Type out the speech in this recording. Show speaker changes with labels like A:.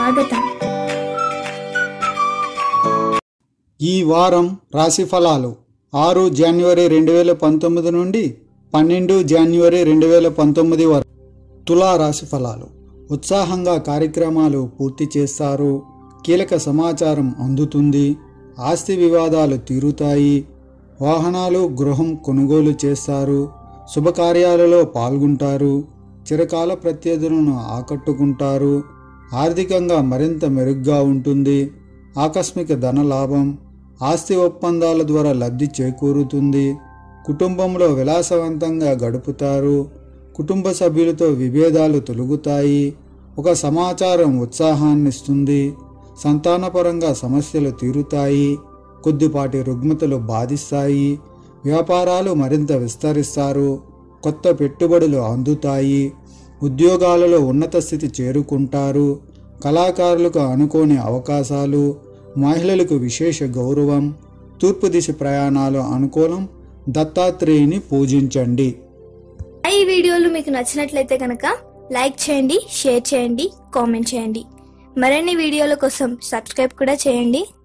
A: స్వాగతం
B: ఈ వారం రాశి ఫలాలు ఆరు జనవరి రెండు వేల పంతొమ్మిది నుండి పన్నెండు జనవరి రెండు వేల పంతొమ్మిది వరకు తులా రాశి ఫలాలు ఉత్సాహంగా కార్యక్రమాలు పూర్తి చేస్తారు కీలక సమాచారం అందుతుంది ఆస్తి వివాదాలు తీరుతాయి వాహనాలు గృహం కొనుగోలు చేస్తారు శుభకార్యాలలో పాల్గొంటారు చిరకాల ప్రత్యర్థులను ఆకట్టుకుంటారు ఆర్థికంగా మరింత మెరుగ్గా ఉంటుంది ఆకస్మిక ధన లాభం ఆస్తి ఒప్పందాల ద్వారా లబ్ధి చేకూరుతుంది కుటుంబంలో విలాసవంతంగా గడుపుతారు కుటుంబ సభ్యులతో విభేదాలు తొలగుతాయి ఒక సమాచారం ఉత్సాహాన్నిస్తుంది సంతానపరంగా సమస్యలు తీరుతాయి కొద్దిపాటి రుగ్మతలు బాధిస్తాయి వ్యాపారాలు మరింత విస్తరిస్తారు కొత్త పెట్టుబడులు అందుతాయి ఉద్యోగాలలో ఉన్నత స్థితి చేరుకుంటారు కళాకారులకు అనుకోని అవకాశాలు మహిళలకు విశేష గౌరవం తూర్పు దిశ ప్రయాణాలు అనుకూలం దత్తాత్రేయుని పూజించండి
A: ఈ వీడియోలు మీకు నచ్చినట్లయితే కనుక లైక్ చేయండి షేర్ చేయండి కామెంట్ చేయండి మరిన్ని వీడియోల కోసం సబ్స్క్రైబ్ కూడా చేయండి